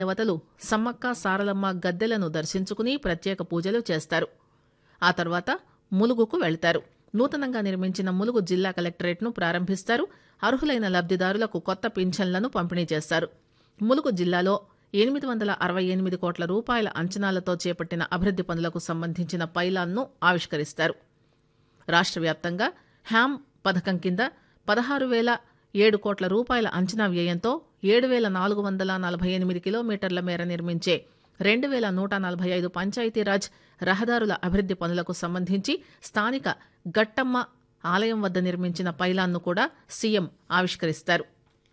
దేవతలు సమ్మక్క సారలమ్మ గద్దెలను దర్శించుకుని ప్రత్యేక పూజలు చేస్తారు ఆ తర్వాత ములుగుకు వెళ్తారు నూతనంగా నిర్మించిన ములుగు జిల్లా కలెక్టరేట్ను ప్రారంభిస్తారు అర్హులైన లబ్దిదారులకు కొత్త పింఛన్లను పంపిణీ చేస్తారు ములుగు జిల్లాలో ఎనిమిది వందల అరవై ఎనిమిది కోట్ల రూపాయల అంచనాలతో చేపట్టిన అభివృద్ది పనులకు సంబంధించిన పైలాన్ను ఆవిష్కరిస్తారు రాష్ట్ర వ్యాప్తంగా హ్యామ్ పథకం కింద పదహారు వేల ఏడు కోట్ల రూపాయల అంచనా వ్యయంతో ఏడు వేల నాలుగు వందల నలభై ఎనిమిది కిలోమీటర్ల మేర నిర్మించే రెండు వేల నూట నలభై ఐదు పంచాయతీరాజ్ రహదారుల అభివృద్ది పనులకు సంబంధించి స్థానిక గట్టమ్మ ఆలయం వద్ద నిర్మించిన పైలాన్ను కూడా సీఎం ఆవిష్కరిస్తారు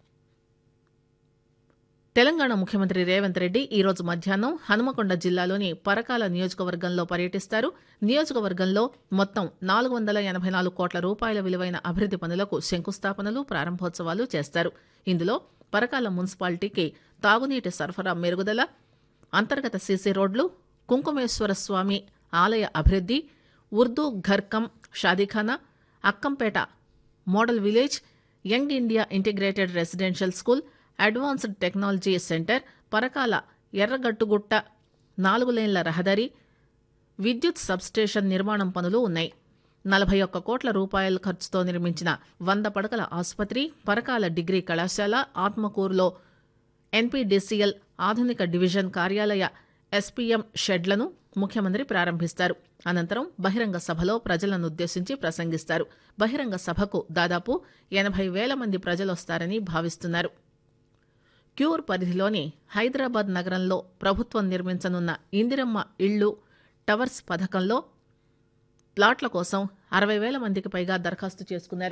తెలంగాణ ముఖ్యమంత్రి రేవంత్ రెడ్డి ఈరోజు మధ్యాహ్నం హనుమకొండ జిల్లాలోని పరకాల నియోజకవర్గంలో పర్యటిస్తారు నియోజకవర్గంలో మొత్తం నాలుగు వందల ఎనభై నాలుగు కోట్ల రూపాయల విలువైన అభివృద్ది పనులకు శంకుస్థాపనలు ప్రారంభోత్సవాలు చేస్తారు ఇందులో పరకాల మున్సిపాలిటీకి తాగునీటి సరఫరా మెరుగుదల అంతర్గత సీసీ రోడ్లు కుంకుమేశ్వర స్వామి ఆలయ అభివృద్ది ఉర్దూ ఘర్కం షాదీఖానా Akkampeta model village young India integrated residential school advanced technology centre Parakala Erragattugutta నాలుగు లేన్ల రహదారి విద్యుత్ సబ్స్టేషన్ నిర్మాణం పనులు ఉన్నాయి నలభై ఒక్క కోట్ల రూపాయల ఖర్చుతో నిర్మించిన వంద పడకల ఆసుపత్రి పరకాల డిగ్రీ కళాశాల ఆత్మకూరులో ఎన్పీడీసీఎల్ ఆధునిక డివిజన్ కార్యాలయ ఎస్పీఎం షెడ్లను ముఖ్యమంత్రి ప్రారంభిస్తారు అనంతరం బహిరంగ సభలో ప్రజలనుద్దేశించి ప్రసంగిస్తారు బహిరంగ సభకు దాదాపు ఎనభై వేల మంది ప్రజలొస్తారని భావిస్తున్నారు క్యూర్ పరిధిలోని హైదరాబాద్ నగరంలో ప్రభుత్వం నిర్మించనున్న ఇందిరమ్మ ఇళ్లు టవర్స్ పథకంలో ప్లాట్ల కోసం అరవై వేల మందికి పైగా దరఖాస్తు చేసుకున్నారు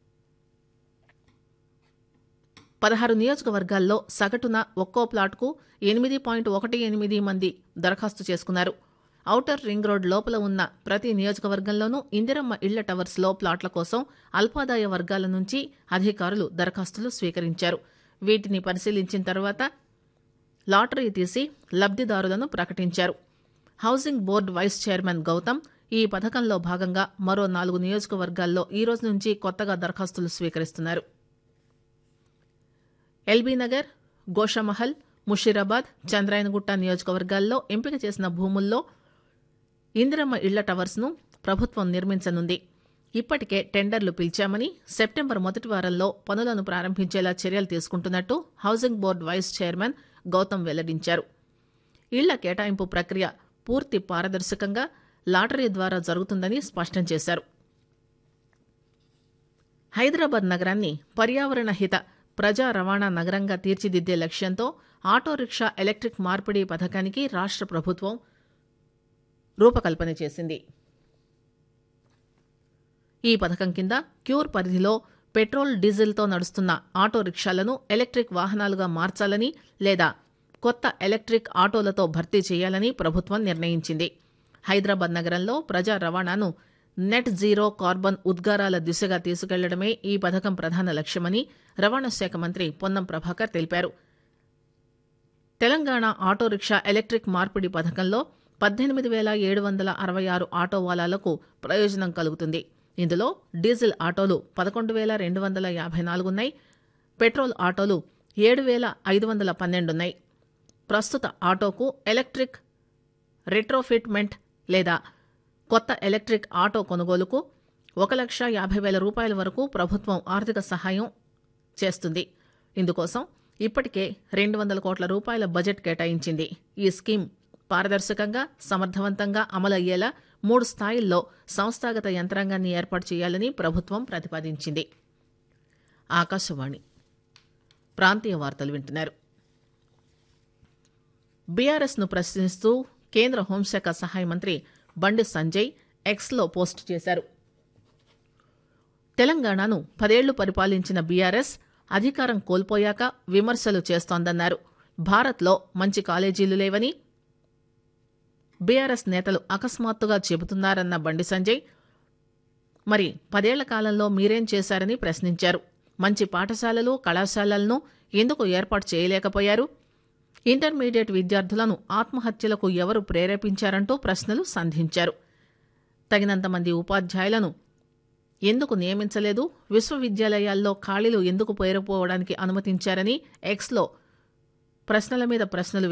పదహారు నియోజకవర్గాల్లో సగటున ఒక్కో ప్లాట్కు ఎనిమిది పాయింట్ ఒకటి ఎనిమిది మంది దరఖాస్తు చేసుకున్నారు ఔటర్ రింగ్ రోడ్ లోపల ఉన్న ప్రతి నియోజకవర్గంలోనూ ఇందిరమ్మ ఇళ్ల టవర్స్లో ప్లాట్ల కోసం అల్పాదాయ వర్గాల నుంచి అధికారులు దరఖాస్తులు స్వీకరించారు వీటిని పరిశీలించిన తర్వాత లాటరీ తీసి లబ్దిదారులను ప్రకటించారు housing board vice chairman Gautham ఈ పథకంలో భాగంగా మరో నాలుగు నియోజకవర్గాల్లో ఈ రోజు నుంచి కొత్తగా దరఖాస్తులు స్వీకరిస్తున్నారు ఎల్బీనగర్ గోషమహల్ ముషీరాబాద్ చంద్రాయనగుట్ట నియోజకవర్గాల్లో ఎంపిక చేసిన భూముల్లో ఇందిరమ్మ ఇళ్ల టవర్స్ ను ప్రభుత్వం నిర్మించనుంది ఇప్పటికే టెండర్లు పిలిచామని సెప్టెంబర్ మొదటి వారంలో పనులను ప్రారంభించేలా చర్యలు తీసుకుంటున్నట్టు housing board vice chairman Gautham వెల్లడించారు ఇళ్ల కేటాయింపు ప్రక్రియ పూర్తి పారదర్శకంగా లాటరీ ద్వారా జరుగుతుందని స్పష్టం చేశారు హైదరాబాద్ నగరాన్ని పర్యావరణ హిత ప్రజా రవాణా నగరంగా తీర్చిదిద్దే లక్ష్యంతో ఆటో రిక్షా ఎలక్ట్రిక్ మార్పిడి పథకానికి రాష్ట్ర ప్రభుత్వం రూపకల్పన చేసింది ఈ పథకం కింద క్యూర్ పరిధిలో పెట్రోల్ డీజిల్తో నడుస్తున్న ఆటో రిక్షాలను ఎలక్ట్రిక్ వాహనాలుగా మార్చాలని లేదా కొత్త ఎలక్ట్రిక్ ఆటోలతో భర్తీ చేయాలని ప్రభుత్వం నిర్ణయించింది హైదరాబాద్ నగరంలో ప్రజా రవాణాను నెట్ జీరో కార్బన్ ఉద్గారాల దిశగా తీసుకెళ్లడమే ఈ పథకం ప్రధాన లక్ష్యమని రవాణా శాఖ మంత్రి పొన్నం ప్రభాకర్ తెలిపారు తెలంగాణ ఆటో రిక్షా ఎలక్ట్రిక్ మార్పిడి పథకంలో పద్దెనిమిది వేల ఏడు వందల అరవై ఆరు ఆటో వాలాలకు ప్రయోజనం కలుగుతుంది ఇందులో డీజిల్ ఆటోలు పదకొండు వేల రెండు వందల యాభై నాలుగున్నాయి పెట్రోల్ ఆటోలు ఏడు వేల ఐదు వందల పన్నెండున్నాయి ప్రస్తుత ఆటోకు ఎలక్ట్రిక్ రెట్రోఫిట్మెంట్ లేదా కొత్త ఎలక్ట్రిక్ ఆటో కొనుగోలుకు ఒక లక్ష యాభై వేల రూపాయల వరకు ప్రభుత్వం ఆర్థిక సహాయం చేస్తుంది ఇందుకోసం ఇప్పటికే రెండు వందల కోట్ల రూపాయల బడ్జెట్ కేటాయించింది ఈ స్కీమ్ పారదర్శకంగా సమర్థవంతంగా అమలయ్యేలా మూడు స్థాయిల్లో సంస్థాగత యంత్రాంగాన్ని ఏర్పాటు చేయాలని ప్రభుత్వం ప్రతిపాదించింది ఆకాశవాణి ప్రాంతీయ వార్తలు వింటున్నారు బీఆర్ఎస్ను ప్రశ్నిస్తూ కేంద్ర హోంశాఖ సహాయ మంత్రి బండి సంజయ్ ఎక్స్లో పోస్ట్ చేశారు తెలంగాణను పదేళ్లు పరిపాలించిన బీఆర్ఎస్ అధికారం కోల్పోయాక విమర్శలు చేస్తోందన్నారు భారత్లో మంచి కాలేజీలు లేవని బీఆర్ఎస్ నేతలు అకస్మాత్తుగా చెబుతున్నారన్న బండి సంజయ్ మరి పదేళ్ల కాలంలో మీరేం చేశారని ప్రశ్నించారు మంచి పాఠశాలలు కళాశాలలను ఎందుకు ఏర్పాటు చేయలేకపోయారు ఇంటర్మీడియట్ విద్యార్థులను ఆత్మహత్యలకు ఎవరు ప్రేరేపించారంటూ ప్రశ్నలు సంధించారు తగినంత మంది ఉపాధ్యాయులను ఎందుకు నియమించలేదు విశ్వవిద్యాలయాల్లో ఖాళీలు ఎందుకు పేరుపోవడానికి అనుమతించారని ఎక్స్లో ప్రశ్నల మీద ప్రశ్నలు